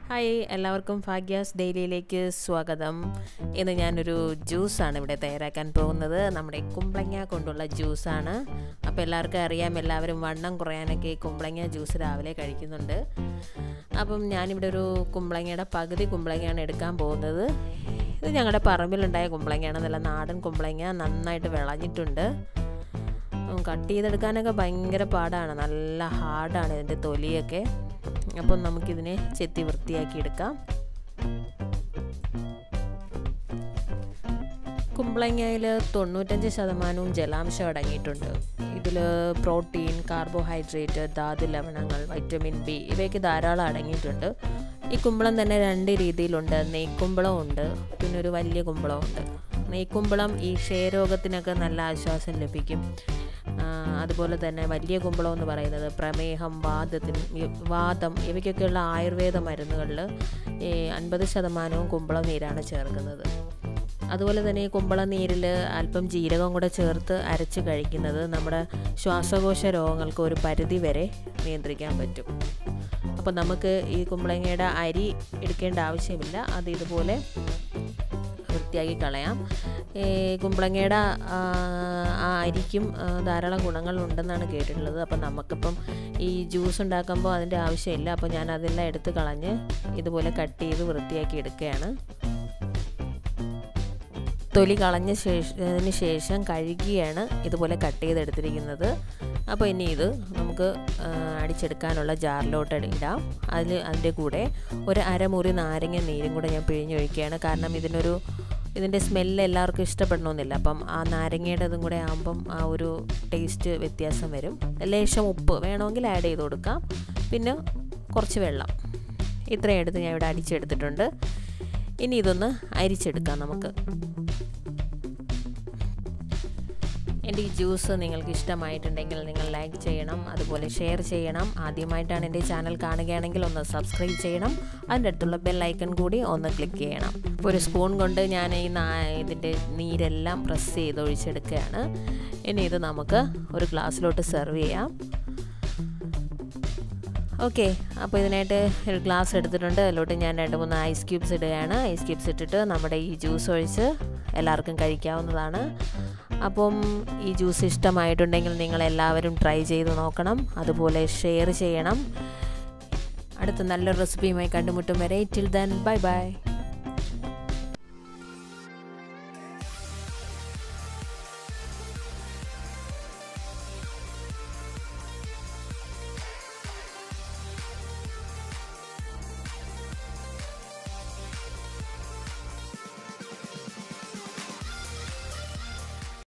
hi എല്ലാവർക്കും ഭാഗ്യാസ് ഡെയിലിയിലേക്ക് സ്വാഗതം ഇന്ന് ഞാനൊരു ജ്യൂസാണ് ഇവിടെ തയ്യാറാക്കാൻ പോകുന്നത് നമ്മുടെ കുമ്പളങ്ങ കൊണ്ടുള്ള ജ്യൂസാണ് അപ്പോൾ എല്ലാവർക്കും അറിയാം എല്ലാവരും വണ്ണം കുറയാനൊക്കെ ഈ കുമ്പളങ്ങ ജ്യൂസ് രാവിലെ കഴിക്കുന്നുണ്ട് അപ്പം ഞാനിവിടെ ഒരു കുമ്പളങ്ങയുടെ പകുതി കുമ്പളങ്ങയാണ് എടുക്കാൻ പോകുന്നത് ഇത് ഞങ്ങളുടെ പറമ്പിലുണ്ടായ കുമ്പളങ്ങയാണ് നല്ല നാടൻ കുമ്പളങ്ങ നന്നായിട്ട് വിളഞ്ഞിട്ടുണ്ട് കട്ട് ചെയ്തെടുക്കാനൊക്കെ ഭയങ്കര പാടാണ് നല്ല ഹാർഡാണ് ഇതിൻ്റെ തൊലിയൊക്കെ അപ്പം നമുക്കിതിനെ ചെത്തി വൃത്തിയാക്കി എടുക്കാം കുമ്പളങ്ങയിൽ തൊണ്ണൂറ്റഞ്ച് ശതമാനവും ജലാംശം അടങ്ങിയിട്ടുണ്ട് ഇതിൽ പ്രോട്ടീൻ കാർബോഹൈഡ്രേറ്റ് ധാതു ലവണങ്ങൾ വൈറ്റമിൻ ബി ഇവയൊക്കെ ധാരാളം അടങ്ങിയിട്ടുണ്ട് ഈ കുമ്പളം തന്നെ രണ്ട് രീതിയിലുണ്ട് നെയ്ക്കുമ്പളം ഉണ്ട് പിന്നെ ഒരു വലിയ കുമ്പളം ഉണ്ട് നെയ്ക്കുമ്പളം ഈ ക്ഷയരോഗത്തിനൊക്കെ നല്ല ആശ്വാസം ലഭിക്കും അതുപോലെ തന്നെ വലിയ കുമ്പളം എന്ന് പറയുന്നത് പ്രമേഹം വാദത്തിന് വാദം ഇവയ്ക്കൊക്കെയുള്ള ആയുർവേദ മരുന്നുകളിൽ ഈ അൻപത് ശതമാനവും കുമ്പളം നീരാണ് ചേർക്കുന്നത് അതുപോലെ തന്നെ ഈ കുമ്പളം നീരിൽ അല്പം ജീരകം കൂടെ ചേർത്ത് അരച്ച് കഴിക്കുന്നത് നമ്മുടെ ശ്വാസകോശ രോഗങ്ങൾക്ക് ഒരു പരിധി വരെ നിയന്ത്രിക്കാൻ പറ്റും അപ്പോൾ നമുക്ക് ഈ കുമ്പളങ്ങയുടെ അരി എടുക്കേണ്ട ആവശ്യമില്ല അത് ഇതുപോലെ വൃത്തിയാക്കി കളയാം ഈ കുമ്പളങ്ങയുടെ ആ അരിക്കും ധാരാളം ഗുണങ്ങളുണ്ടെന്നാണ് കേട്ടിട്ടുള്ളത് അപ്പം നമുക്കിപ്പം ഈ ജ്യൂസ് ഉണ്ടാക്കുമ്പോൾ അതിൻ്റെ ആവശ്യമില്ല അപ്പോൾ ഞാൻ അതെല്ലാം എടുത്ത് കളഞ്ഞ് ഇതുപോലെ കട്ട് ചെയ്ത് വൃത്തിയാക്കി എടുക്കുകയാണ് തൊലി കളഞ്ഞ ശേഷത്തിന് ശേഷം കഴുകിയാണ് ഇതുപോലെ കട്ട് ചെയ്തെടുത്തിരിക്കുന്നത് അപ്പോൾ ഇനി ഇത് നമുക്ക് അടിച്ചെടുക്കാനുള്ള ജാറിലോട്ട് ഇടാം അതിൽ അതിൻ്റെ കൂടെ ഒരു അരമുറി നാരങ്ങ നീരും കൂടെ ഞാൻ പിഴിഞ്ഞൊഴിക്കുകയാണ് കാരണം ഇതിനൊരു ഇതിൻ്റെ സ്മെല്ല് എല്ലാവർക്കും ഇഷ്ടപ്പെടണമെന്നില്ല അപ്പം ആ നാരങ്ങയുടെ ഇതും കൂടെ ആകുമ്പം ആ ഒരു ടേസ്റ്റ് വ്യത്യാസം വരും ലേശം ഉപ്പ് വേണമെങ്കിൽ ആഡ് ചെയ്ത് കൊടുക്കാം പിന്നെ കുറച്ച് വെള്ളം ഇത്രയും എടുത്ത് ഞാൻ ഇവിടെ അടിച്ചെടുത്തിട്ടുണ്ട് ഇനി ഇതൊന്ന് അരിച്ചെടുക്കാം നമുക്ക് എൻ്റെ ഈ ജ്യൂസ് നിങ്ങൾക്ക് ഇഷ്ടമായിട്ടുണ്ടെങ്കിൽ നിങ്ങൾ ലൈക്ക് ചെയ്യണം അതുപോലെ ഷെയർ ചെയ്യണം ആദ്യമായിട്ടാണ് എൻ്റെ ചാനൽ കാണുകയാണെങ്കിൽ ഒന്ന് സബ്സ്ക്രൈബ് ചെയ്യണം അതിൻ്റെ അടുത്തുള്ള ബെൽ ഐക്കൺ കൂടി ഒന്ന് ക്ലിക്ക് ചെയ്യണം ഇപ്പോൾ ഒരു സ്പൂൺ കൊണ്ട് ഞാൻ ഈ ഇതിൻ്റെ നീരെല്ലാം പ്രസ് ചെയ്ത് ഒഴിച്ചെടുക്കുകയാണ് ഇനി ഇത് നമുക്ക് ഒരു ഗ്ലാസ്സിലോട്ട് സെർവ് ചെയ്യാം ഓക്കെ അപ്പോൾ ഇതിനായിട്ട് ഒരു ഗ്ലാസ് എടുത്തിട്ടുണ്ട് അതിലോട്ട് ഞാൻ രണ്ട് മൂന്ന് ഐസ് ക്യൂബ്സ് ഇടുകയാണ് ഐസ് ക്യൂബ്സ് ഇട്ടിട്ട് നമ്മുടെ ഈ ജ്യൂസ് ഒഴിച്ച് എല്ലാവർക്കും കഴിക്കാവുന്നതാണ് അപ്പം ഈ ജ്യൂസ് ഇഷ്ടമായിട്ടുണ്ടെങ്കിൽ നിങ്ങൾ എല്ലാവരും ട്രൈ ചെയ്ത് നോക്കണം അതുപോലെ ഷെയർ ചെയ്യണം അടുത്ത നല്ലൊരു റെസിപ്പിയുമായി കണ്ടുമുട്ടും വരെ ടിൽ ദൻ ബൈ ബൈ